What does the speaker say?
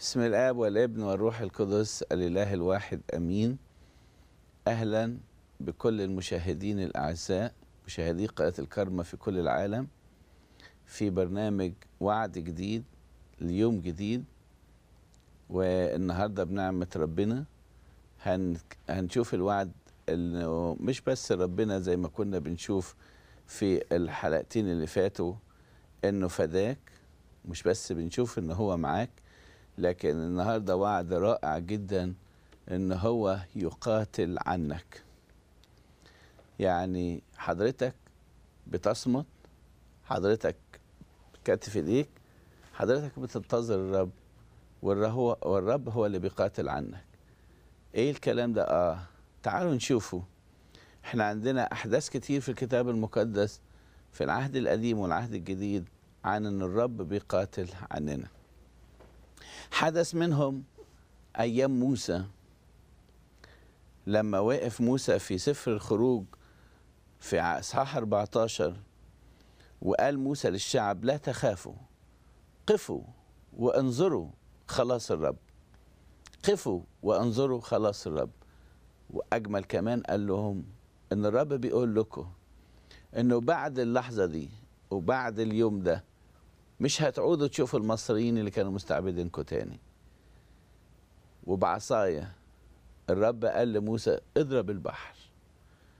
بسم الآب والابن والروح القدس الإله الواحد أمين أهلا بكل المشاهدين الأعزاء مشاهدي قناة الكرمة في كل العالم في برنامج وعد جديد ليوم جديد والنهاردة بنعمة ربنا هن هنشوف الوعد انه مش بس ربنا زي ما كنا بنشوف في الحلقتين اللي فاتوا انه فداك مش بس بنشوف ان هو معاك لكن النهارده وعد رائع جدا ان هو يقاتل عنك يعني حضرتك بتصمت حضرتك كتف ايديك حضرتك بتنتظر الرب والرب والرب هو اللي بيقاتل عنك ايه الكلام ده اه تعالوا نشوفه احنا عندنا احداث كتير في الكتاب المقدس في العهد القديم والعهد الجديد عن ان الرب بيقاتل عننا حدث منهم ايام موسى لما وقف موسى في سفر الخروج في اصحاح 14 وقال موسى للشعب لا تخافوا قفوا وانظروا خلاص الرب قفوا وانظروا خلاص الرب واجمل كمان قال لهم ان الرب بيقول لكم انه بعد اللحظه دي وبعد اليوم ده مش هتعودوا تشوفوا المصريين اللي كانوا مستعبدينكم تاني وبعصاية الرب قال لموسى اضرب البحر